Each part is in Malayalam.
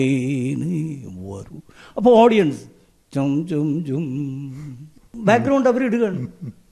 വരൂ അപ്പോൾ ഓഡിയൻസ് ചും ചും ചും ബാക്ക്ഗ്രൗണ്ട് അവർ ഇടുകയാണ്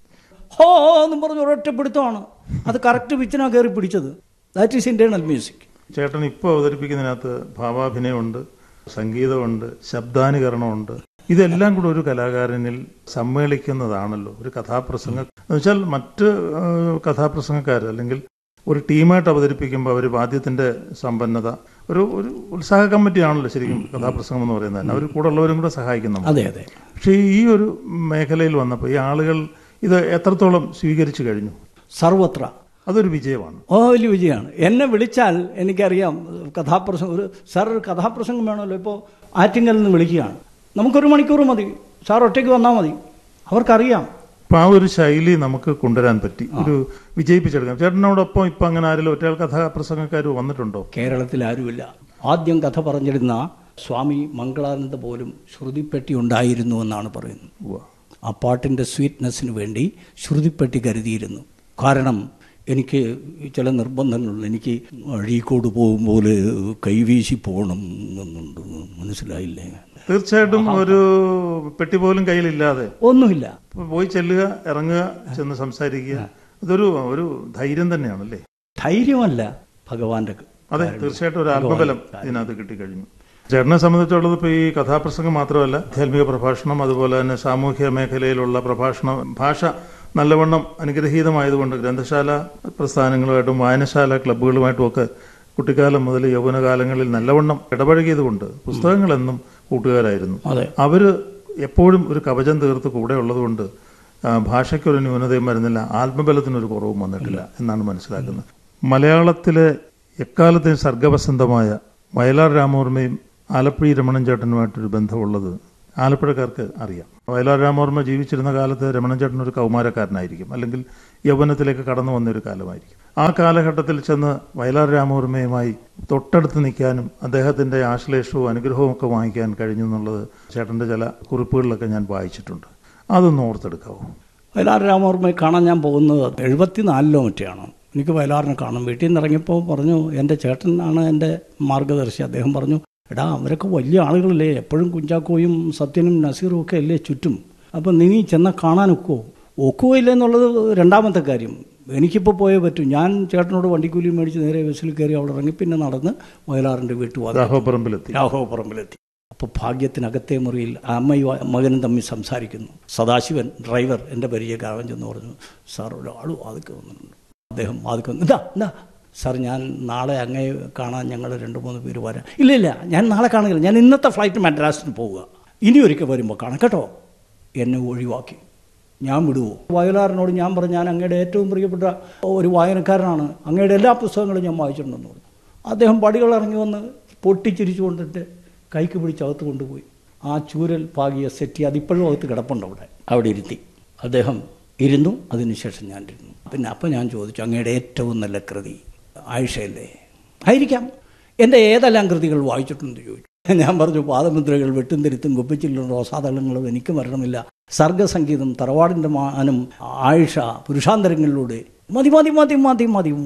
ഹോ എന്നും പറഞ്ഞ് ഒരൊറ്റപ്പിടുത്തമാണ് അത് കറക്റ്റ് പിച്ചിനാണ് കയറി പിടിച്ചത് ദാറ്റ് ഈസ് ഇന്റേണൽ മ്യൂസിക് ചേട്ടൻ ഇപ്പോൾ അവതരിപ്പിക്കുന്നതിനകത്ത് ഭാവാഭിനയമുണ്ട് സംഗീതമുണ്ട് ശബ്ദാനുകരണമുണ്ട് ഇതെല്ലാം കൂടെ ഒരു കലാകാരനിൽ സമ്മേളിക്കുന്നതാണല്ലോ ഒരു കഥാപ്രസംഗം എന്ന് വെച്ചാൽ മറ്റ് ആ, കഥാപ്രസംഗക്കാർ അല്ലെങ്കിൽ ഒരു ടീമായിട്ട് അവതരിപ്പിക്കുമ്പോൾ അവർ വാദ്യത്തിന്റെ സമ്പന്നത ഒരു ഒരു ഉത്സാഹ കമ്മിറ്റിയാണല്ലോ ശരിക്കും കഥാപ്രസംഗം എന്ന് പറയുന്നത് അവർ കൂടെ ഉള്ളവരും കൂടെ സഹായിക്കുന്നു അതെ അതെ പക്ഷേ ഈ ഒരു മേഖലയിൽ വന്നപ്പോൾ ഈ ആളുകൾ ഇത് എത്രത്തോളം സ്വീകരിച്ചു കഴിഞ്ഞു സർവത്ര അതൊരു വിജയമാണ് ഓ വലിയ വിജയമാണ് എന്നെ വിളിച്ചാൽ എനിക്കറിയാം കഥാപ്രസംഗം ഒരു സാർ ഒരു കഥാപ്രസംഗം വേണമല്ലോ ഇപ്പോൾ ആറ്റിങ്ങൽ നിന്ന് വിളിക്കുകയാണ് നമുക്കൊരു മണിക്കൂർ മതി സാർ ഒറ്റയ്ക്ക് വന്നാൽ മതി അവർക്കറിയാം അപ്പൊ ആ ഒരു ശൈലി നമുക്ക് കൊണ്ടുവരാൻ പറ്റി ഒരു വിജയിപ്പിച്ചെടുക്കാം ചേട്ടനോടൊപ്പം ഇപ്പൊ അങ്ങനെ ആരെങ്കിലും ഒറ്റയാൾ കഥാപ്രസംഗക്കാർ വന്നിട്ടുണ്ടോ കേരളത്തിൽ ആരുമില്ല ആദ്യം കഥ പറഞ്ഞിരുന്ന സ്വാമി മംഗളാനന്ദ പോലും ശ്രുതിപ്പെട്ടി ഉണ്ടായിരുന്നു എന്നാണ് പറയുന്നത് ഉവ്വ. ആ പാട്ടിൻ്റെ സ്വീറ്റ്നെസ്സിന് വേണ്ടി ശ്രുതിപ്പെട്ടി കരുതിയിരുന്നു കാരണം എനിക്ക് ചില നിർബന്ധങ്ങളുണ്ട് എനിക്ക് അഴീക്കോട് പോകുമ്പോൾ കൈവീശി പോകണം എന്നുണ്ട് മനസ്സിലായില്ലേ തീർച്ചയായിട്ടും ഒരു പെട്ടി പോലും കയ്യിലില്ലാതെ ഒന്നുമില്ല ഇപ്പൊ പോയി ചെല്ലുക ഇറങ്ങുക ചെന്ന് സംസാരിക്കുക ഇതൊരു ഒരു ധൈര്യം തന്നെയാണല്ലേ ധൈര്യമല്ല ഭഗവാന്റെ അതെ തീർച്ചയായിട്ടും ഒരു ആത്മബലം ഇതിനകത്ത് കിട്ടിക്കഴിഞ്ഞു ചേട്ടനെ സംബന്ധിച്ചുള്ളത് ഇപ്പോൾ ഈ കഥാപ്രസംഗം മാത്രമല്ല ആധ്യാത്മിക പ്രഭാഷണം അതുപോലെ തന്നെ സാമൂഹ്യ മേഖലയിലുള്ള പ്രഭാഷണം ഭാഷ നല്ലവണ്ണം അനുഗ്രഹീതമായതുകൊണ്ട് ഗ്രന്ഥശാല പ്രസ്ഥാനങ്ങളുമായിട്ടും വായനശാല ക്ലബ്ബുകളുമായിട്ടും ഒക്കെ കുട്ടിക്കാലം മുതൽ യൗവനകാലങ്ങളിൽ നല്ലവണ്ണം ഇടപഴകിയതുകൊണ്ട് പുസ്തകങ്ങളെന്നും കൂട്ടുകാരായിരുന്നു അതെ അവര് എപ്പോഴും ഒരു കവചം തീർത്ത് കൂടെ ഉള്ളതുകൊണ്ട് ആ, ഭാഷയ്ക്കൊരു ന്യൂനതയും വരുന്നില്ല ആത്മബലത്തിനൊരു കുറവും വന്നിട്ടില്ല എന്നാണ് മനസ്സിലാക്കുന്നത് മലയാളത്തിലെ എക്കാലത്തെയും സർഗവസന്തമായ വയലാർ രാമവർമ്മയും ആലപ്പുഴ രമണൻ ചേട്ടനുമായിട്ടൊരു ബന്ധമുള്ളത് ആലപ്പുഴക്കാർക്ക് അറിയാം വയലാർ രാമവർമ്മ ജീവിച്ചിരുന്ന കാലത്ത് രമണൻ ചേട്ടൻ ഒരു കൗമാരക്കാരനായിരിക്കും അല്ലെങ്കിൽ യൗവനത്തിലേക്ക് കടന്നു വന്ന ഒരു കാലമായിരിക്കും ആ കാലഘട്ടത്തിൽ ചെന്ന് വയലാർ രാമവർമ്മയുമായി തൊട്ടടുത്ത് നിൽക്കാനും അദ്ദേഹത്തിന്റെ ആശ്ലേഷവും അനുഗ്രഹവും ഒക്കെ വാങ്ങിക്കാൻ കഴിഞ്ഞു എന്നുള്ളത് ചേട്ടന്റെ ചില കുറിപ്പുകളിലൊക്കെ ഞാൻ വായിച്ചിട്ടുണ്ട് അതൊന്ന് ഓർത്തെടുക്കാവോ വയലാർ രാമവർമ്മയെ കാണാൻ ഞാൻ പോകുന്നത് എഴുപത്തിനാലിലോ മറ്റെയാണ് എനിക്ക് വയലാറിനെ കാണും വീട്ടിൽ നിന്ന് ഇറങ്ങിയപ്പോൾ പറഞ്ഞു എൻ്റെ ചേട്ടനാണ് എൻ്റെ മാർഗദർശി അദ്ദേഹം പറഞ്ഞു എടാ അവരൊക്കെ വലിയ ആളുകളല്ലേ എപ്പോഴും കുഞ്ചാക്കോയും സത്യനും നസീറും ഒക്കെ അല്ലേ ചുറ്റും അപ്പം നീ ചെന്നാൽ കാണാൻ ഒക്കുമോ ഒക്കുമോ ഇല്ല എന്നുള്ളത് രണ്ടാമത്തെ കാര്യം എനിക്കിപ്പോൾ പോയേ പറ്റൂ ഞാൻ ചേട്ടനോട് വണ്ടിക്കൂലി മേടിച്ച് നേരെ ബസ്സിൽ കയറി അവിടെ ഇറങ്ങി പിന്നെ നടന്ന് വയലാറിൻ്റെ വീട്ടിൽ വന്നു രാഘവപ്പറമ്പിലെത്തി രാഘവപുറമ്പിലെത്തി അപ്പോൾ ഭാഗ്യത്തിനകത്തെ മുറിയിൽ അമ്മയും മകനും തമ്മിൽ സംസാരിക്കുന്നു സദാശിവൻ ഡ്രൈവർ എൻ്റെ പരിചയക്കാരൻ ചെന്ന് പറഞ്ഞു സാർ ഒരാൾ വാതിക്ക് വന്നിട്ടുണ്ട് അദ്ദേഹം വാതിക്ക് വന്നു ഇതാ എന്താ സാർ ഞാൻ നാളെ അങ്ങേ കാണാൻ ഞങ്ങൾ രണ്ട് മൂന്ന് പേര് വരാം ഇല്ല ഇല്ല ഞാൻ നാളെ കാണുകയില്ല ഞാൻ ഇന്നത്തെ ഫ്ലൈറ്റ് മദ്രാസിന് പോവുക ഇനി ഒരിക്കൽ വരുമ്പോൾ കാണാം കേട്ടോ എന്നെ ഒഴിവാക്കി ഞാൻ വിടുവോ വയലാറിനോട് ഞാൻ പറഞ്ഞു ഞാൻ അങ്ങയുടെ ഏറ്റവും പ്രിയപ്പെട്ട ഒരു വായനക്കാരനാണ് അങ്ങയുടെ എല്ലാ പുസ്തകങ്ങളും ഞാൻ വായിച്ചിട്ടുണ്ടെന്ന് പറഞ്ഞു അദ്ദേഹം പടികൾ ഇറങ്ങി വന്ന് പൊട്ടിച്ചിരിച്ചു കൊണ്ടിട്ട് കൈക്ക് പിടിച്ച് അകത്ത് കൊണ്ടുപോയി ആ ചൂരൽ പാകിയ സെറ്റി അതിപ്പോഴും അകത്ത് കിടപ്പുണ്ട് അവിടെ അവിടെ ഇരുത്തി അദ്ദേഹം ഇരുന്നു അതിനുശേഷം ഞാൻ ഇരുന്നു പിന്നെ അപ്പം ഞാൻ ചോദിച്ചു അങ്ങയുടെ ഏറ്റവും നല്ല കൃതി ആയിഷയല്ലേ ആയിരിക്കാം എൻ്റെ ഏതെല്ലാം കൃതികൾ വായിച്ചിട്ടുണ്ട് ചോദിച്ചു ഞാൻ പറഞ്ഞു പാദമുദ്രകൾ വെട്ടും തിരുത്തും കുപ്പിച്ചില്ലും റോസാതളങ്ങളും എനിക്ക് മരണമില്ല സർഗസംഗീതം തറവാടിൻ്റെ മാനം ആയിഷ പുരുഷാന്തരങ്ങളിലൂടെ മതി മതി മതി മതി മതി